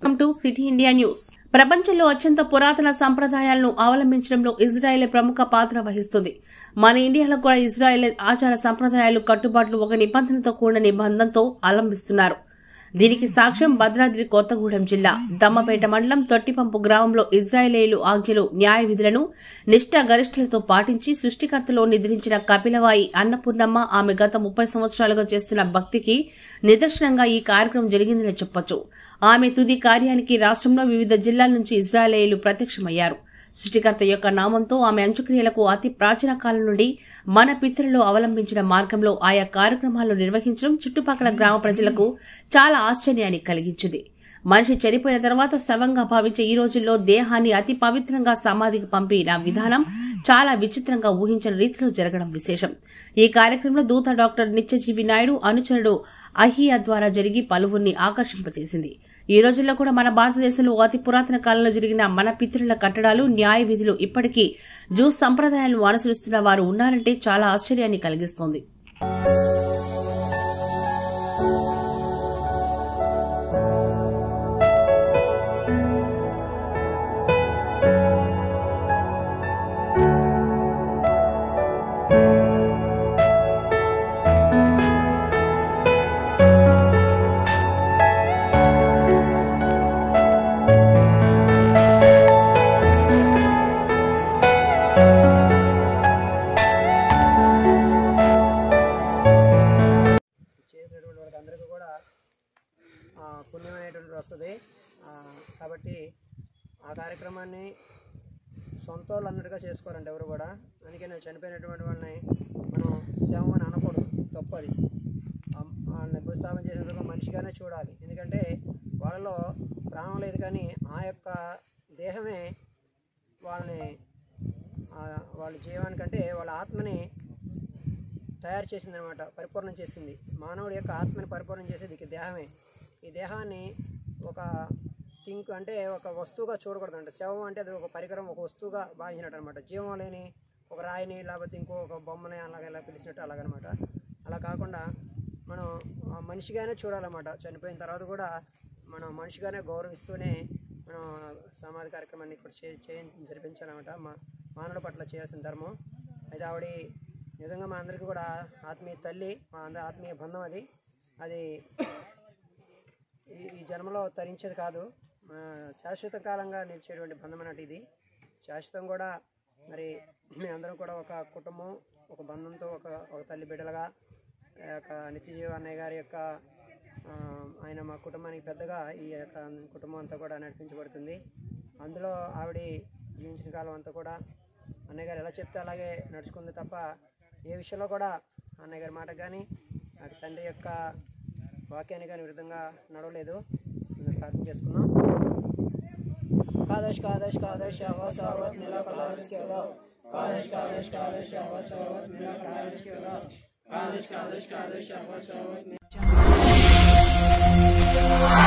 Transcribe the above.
welcome to city India news ప్రపంచంలో అత్యంత పురాతన సంప్రదాయాలను అవలంబించడంలో ఇజ్రాయెల్ ప్రముఖ పాత్ర వహిస్తుంది మన ఇండియాలో కూడా ఇజ్రాయెల్ ఆచార సంప్రదాయాలు కట్టుబాట్లు ఒక నిబంధనతో కూడిన నిబంధనతో అవలంబిస్తున్నారు దీనికి సాక్ష్యం భద్రాద్రి కొత్తగూడెం జిల్లా దమ్మపేట మండలం తొట్టిపంపు గ్రామంలో ఇజ్రాయేలీలు ఆజ్ఞలు న్యాయ విధులను నిష్ఠ గరిష్ఠలతో పాటించి సృష్టికర్తలో నిద్రించిన కపిలవాయి అన్నపూర్ణమ్మ ఆమె గత ముప్పై సంవత్సరాలుగా చేస్తున్న భక్తికి నిదర్శనంగా ఈ కార్యక్రమం జరిగిందని చెప్పొచ్చు ఆమె తుది కార్యానికి రాష్ట్రంలో వివిధ జిల్లాల నుంచి ఇజ్రాయేలీలు ప్రత్యక్షమయ్యారు సృష్టికర్త యొక్క నామంతో ఆమె అంత్యక్రియలకు అతి ప్రాచీన కాలం నుండి మన పితరులు అవలంబించిన మార్గంలో ఆయా కార్యక్రమాలు నిర్వహించడం చుట్టుపక్కల గ్రామ ప్రజలకు చాలా ఆశ్చర్యాన్ని కలిగించింది మనిషి చనిపోయిన తర్వాత శవంగా భావించే ఈ రోజుల్లో దేహాన్ని అతి పవిత్రంగా సమాధికి పంపిన విధానం చాలా విచిత్రంగా ఊహించిన రీతిలో జరగడం విశేషం ఈ కార్యక్రమంలో దూత డాక్టర్ నిత్యజీవి నాయుడు అనుచరుడు అహియా ద్వారా జరిగి పలువురిని ఆకర్షింపచేసింది ఈ రోజుల్లో కూడా మన భారతదేశంలో అతి పురాతన కాలంలో జరిగిన మన పితరుల కట్టడాలు న్యాయ విధులు ఇప్పటికీ జూస్ సంప్రదాయాలను అనుసరిస్తున్న వారు ఉన్నారంటే చాలా ఆశ్చర్యాన్ని కలిగిస్తోంది చేసినటువంటి వాళ్ళకి అందరికీ కూడా ఆ, పుణ్యం అనేటువంటిది వస్తుంది ఆ, కాబట్టి ఆ కార్యక్రమాన్ని సొంత వాళ్ళు అన్నట్టుగా చేసుకోవాలండి ఎవరు కూడా అందుకే నేను చనిపోయినటువంటి వాళ్ళని మనం శవం అని అనకూడదు తప్పది ఆ- వాళ్ళని భూస్థాపన చేసేందుకు మనిషిగానే చూడాలి ఎందుకంటే వాళ్ళలో ప్రాణం లేదు కానీ ఆ యొక్క దేహమే వాళ్ళని ఆ, వాళ్ళ జీవానికంటే వాళ్ళ ఆత్మని తయారు చేసింది అనమాట పరిపూర్ణం చేసింది మానవుడి యొక్క ఆత్మని పరిపూర్ణం చేసేది ఈ దేహమే ఈ దేహాన్ని ఒక థింక్ అంటే ఒక వస్తువుగా చూడకూడదు అంటే శవం అంటే అది ఒక పరికరం ఒక వస్తువుగా భావించినట్టు అనమాట జీవం లేని ఒక రాయిని లేకపోతే ఇంకో ఒక బొమ్మని అలాగ ఇలా పిలిచినట్టు అలాగనమాట అలా కాకుండా మనం ఆ మనిషిగానే చూడాలన్నమాట చనిపోయిన తర్వాత కూడా మనం మనిషిగానే గౌరవిస్తూనే మనం సమాధి కార్యక్రమాన్ని ఇక్కడ చే చేయ జరిపించాలన్నమాట మా మానవుడి పట్ల చేయాల్సిన ధర్మం అయితే ఆవిడ నిజంగా మా అందరికీ కూడా ఆత్మీయ తల్లి మా అందరి ఆత్మీయ బంధం అది అది ఈ ఈ జన్మలో తరించేది కాదు ఆ, శాశ్వత కాలంగా నిలిచేటువంటి బంధం అన్నట్టు ఇది శాశ్వతం కూడా మరి మేమందరం కూడా ఒక కుటుంబం ఒక బంధంతో ఒక ఒక తల్లి బిడ్డలుగా ఆ యొక్క నిత్యజీవ అన్నయ్య గారి యొక్క ఆ, ఆయన మా కుటుంబానికి పెద్దగా ఈ యొక్క కుటుంబం అంతా కూడా నడిపించబడుతుంది అందులో ఆవిడ జీవించిన కాలం అంతా కూడా అన్నయ్య గారు ఎలా చెప్తే అలాగే నడుచుకుంది తప్ప ఏ విషయంలో కూడా అన్నయ్య గారి మాట కానీ నాకు తండ్రి యొక్క వాక్యాన్ని కానీ విరుద్ధంగా నడవలేదు మనం ప్రార్థన చేసుకుందాం కాదశ్ కాదశ్ కాదశ్ అవసవత్ నిలకలారిచ్ కేదో కాదశ్ కాదశ్ కాదశ్ అవసవత్ నిలకలారిచ్ కేదో కాదశ్ కాదశ్ కాదశ్ అవసవత్